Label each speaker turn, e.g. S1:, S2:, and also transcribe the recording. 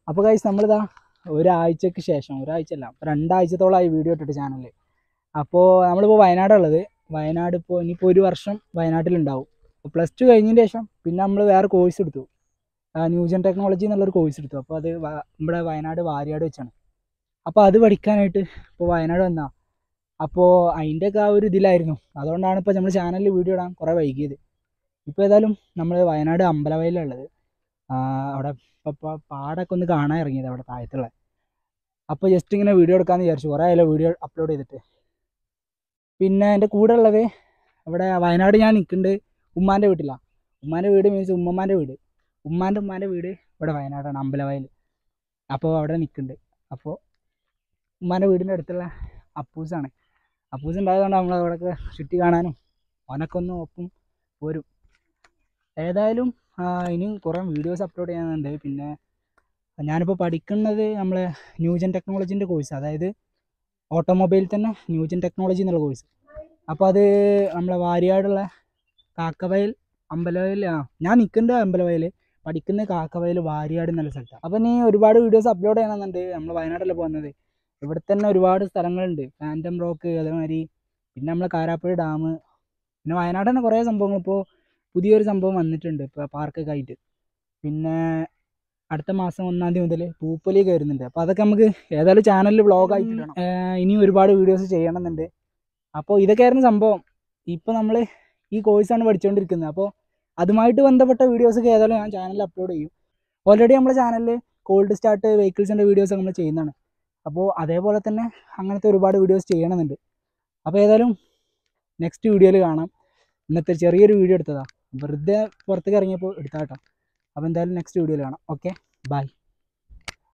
S1: അപ്പോൾ കഴിച്ച് നമ്മളിതാ ഒരാഴ്ചക്ക് ശേഷം ഒരാഴ്ച അല്ല രണ്ടാഴ്ചത്തോളമായി വീഡിയോ ഇട്ടിട്ട് ചാനലിൽ അപ്പോൾ നമ്മളിപ്പോൾ വയനാടുള്ളത് വയനാട് ഇപ്പോൾ ഇനിയിപ്പോൾ ഒരു വർഷം വയനാട്ടിലുണ്ടാവും പ്ലസ് ടു കഴിഞ്ഞതിന് ശേഷം പിന്നെ നമ്മൾ വേറെ കോഴ്സ് എടുത്തു ന്യൂജൻ ടെക്നോളജി എന്നുള്ളൊരു കോഴ്സ് എടുത്തു അപ്പോൾ അത് വ- ഇവിടെ വയനാട് വാര്യാട് വെച്ചാണ് അപ്പോൾ അത് പഠിക്കാനായിട്ട് ഇപ്പോൾ വയനാട് വന്നാ അപ്പോൾ അതിൻ്റെയൊക്കെ ആ ഒരു ഇതിലായിരുന്നു അതുകൊണ്ടാണ് ഇപ്പോൾ നമ്മൾ ചാനലിൽ വീഡിയോ ഇടാൻ കുറേ വൈകിയത് ഇപ്പോൾ ഏതായാലും നമ്മൾ വയനാട് അമ്പലവയലുള്ളത് അവിടെ ഇപ്പോൾ ഇപ്പോൾ പാടൊക്കെ ഒന്ന് കാണാൻ ഇറങ്ങിയത് അവിടെ താഴത്തുള്ള അപ്പോൾ ജസ്റ്റ് ഇങ്ങനെ വീഡിയോ എടുക്കാമെന്ന് വിചാരിച്ചു കുറേ ആയാലും വീഡിയോ അപ്ലോഡ് ചെയ്തിട്ട് പിന്നെ എൻ്റെ കൂടെ ഉള്ളത് ഇവിടെ വയനാട് ഞാൻ നിൽക്കുന്നുണ്ട് ഉമ്മാൻ്റെ വീട്ടിലാണ് ഉമ്മാൻ്റെ വീട് മീൻസ് ഉമ്മമാൻ്റെ വീട് ഉമ്മാൻ്റെ ഉമ്മാൻ്റെ വീട് ഇവിടെ വയനാടാണ് അമ്പലവയൽ അപ്പോൾ അവിടെ നിൽക്കുന്നുണ്ട് അപ്പോൾ ഉമ്മാൻ്റെ വീടിൻ്റെ അടുത്തുള്ള അപ്പൂസാണ് അപ്പൂസ് ഉണ്ടായതുകൊണ്ട് നമ്മൾ അവിടെയൊക്കെ ചുറ്റി കാണാനും അവനൊക്കെ ഒന്ന് ഒപ്പം പോരും ഏതായാലും ആ, ഇനിയും കുറേ വീഡിയോസ് അപ്ലോഡ് ചെയ്യാനുണ്ട് പിന്നെ ഞാനിപ്പോൾ പഠിക്കുന്നത് നമ്മൾ ന്യൂജൻ ടെക്നോളജീൻ്റെ കോഴ്സ് അതായത് ഓട്ടോമൊബൈൽ തന്നെ ന്യൂജൻ ടെക്നോളജി എന്നുള്ള കോഴ്സ് അപ്പോൾ അത് നമ്മളെ വാരിയാടുള്ള കാക്കവയൽ അമ്പലവയൽ ആ ഞാൻ നിൽക്കുന്നത് അമ്പലവയൽ പഠിക്കുന്നത് കാക്കവയൽ വാരിയാട് എന്നുള്ള സ്ഥലത്താണ് അപ്പോൾ ഇനി ഒരുപാട് വീഡിയോസ് അപ്ലോഡ് ചെയ്യണമെന്നുണ്ട് നമ്മൾ വയനാട്ടിൽ പോകുന്നത് ഇവിടെ തന്നെ ഒരുപാട് സ്ഥലങ്ങളുണ്ട് ഫാൻറ്റം റോക്ക് അതേമാതിരി പിന്നെ നമ്മളെ കാരാപ്പുഴ ഡാം പിന്നെ വയനാട് തന്നെ കുറേ സംഭവങ്ങൾ ഇപ്പോൾ പുതിയൊരു സംഭവം വന്നിട്ടുണ്ട് ഇപ്പോൾ പാർക്കൊക്കെ ആയിട്ട് പിന്നെ അടുത്ത മാസം ഒന്നാം തീയതി മുതൽ പൂപ്പൊലിയൊക്കെ വരുന്നുണ്ട് അപ്പോൾ അതൊക്കെ നമുക്ക് ഏതായാലും ചാനലിൽ വ്ളോഗായിട്ട് ഇടണം ഏഹ് ഇനിയും ഒരുപാട് വീഡിയോസ് ചെയ്യണമെന്നുണ്ട് അപ്പോൾ ഇതൊക്കെയായിരുന്നു സംഭവം ഇപ്പോൾ നമ്മൾ ഈ കോഴ്സാണ് പഠിച്ചുകൊണ്ടിരിക്കുന്നത് അപ്പോൾ അതുമായിട്ട് ബന്ധപ്പെട്ട വീഡിയോസൊക്കെ ഏതായാലും ഞാൻ ചാനലിൽ അപ്ലോഡ് ചെയ്യും ഓൾറെഡി നമ്മുടെ ചാനലിൽ കോൾഡ് സ്റ്റാർട്ട് വെഹിക്കിൾസിൻ്റെ വീഡിയോസ് നമ്മൾ ചെയ്യുന്നതാണ് അപ്പോൾ അതേപോലെ തന്നെ അങ്ങനത്തെ ഒരുപാട് വീഡിയോസ് ചെയ്യണമെന്നുണ്ട് അപ്പോൾ ഏതായാലും നെക്സ്റ്റ് വീഡിയോയിൽ കാണാം ഇന്നത്തെ ചെറിയൊരു വീഡിയോ എടുത്തതാണ് വെറുതെ പുറത്തേക്ക് ഇറങ്ങിയപ്പോൾ എടുത്താട്ടോ അപ്പോൾ എന്തായാലും നെക്സ്റ്റ് വീഡിയോയിൽ കാണാം ഓക്കെ ബൈ